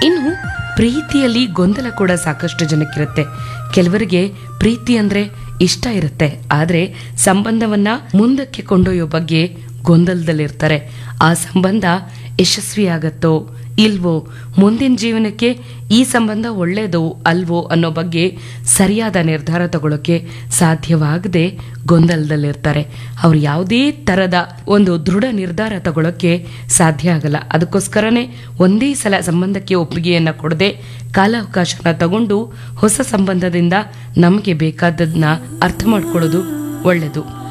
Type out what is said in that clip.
ಇನ್ನು ಪ್ರೀತಿಯಲ್ಲಿ ಗೊಂದಲ ಕೂಡ ಸಾಕಷ್ಟು ಜನಕ್ಕಿರುತ್ತೆ ಕೆಲವರಿಗೆ ಪ್ರೀತಿ ಅಂದ್ರೆ ಇಷ್ಟ ಇರುತ್ತೆ ಆದ್ರೆ ಸಂಬಂಧವನ್ನ ಮುಂದಕ್ಕೆ ಕೊಂಡೊಯ್ಯೋ ಬಗ್ಗೆ ಗೊಂದಲದಲ್ಲಿರ್ತಾರೆ ಆ ಸಂಬಂಧ ಯಶಸ್ವಿಯಾಗತ್ತೋ ಇಲ್ವೋ ಮುಂದಿನ ಜೀವನಕ್ಕೆ ಈ ಸಂಬಂಧ ಒಳ್ಳೇದೋ ಅಲ್ವೋ ಅನ್ನೋ ಬಗ್ಗೆ ಸರಿಯಾದ ನಿರ್ಧಾರ ತಗೊಳ್ಳೋಕೆ ಸಾಧ್ಯವಾಗದೆ ಗೊಂದಲದಲ್ಲಿರ್ತಾರೆ ಅವ್ರು ಯಾವುದೇ ತರದ ಒಂದು ದೃಢ ನಿರ್ಧಾರ ತಗೊಳ್ಳೋಕೆ ಸಾಧ್ಯ ಆಗಲ್ಲ ಅದಕ್ಕೋಸ್ಕರನೇ ಒಂದೇ ಸಲ ಸಂಬಂಧಕ್ಕೆ ಒಪ್ಪಿಗೆಯನ್ನ ಕೊಡದೆ ಕಾಲಾವಕಾಶನ ತಗೊಂಡು ಹೊಸ ಸಂಬಂಧದಿಂದ ನಮಗೆ ಬೇಕಾದದನ್ನ ಅರ್ಥ ಮಾಡ್ಕೊಳ್ಳೋದು ಒಳ್ಳೆಯದು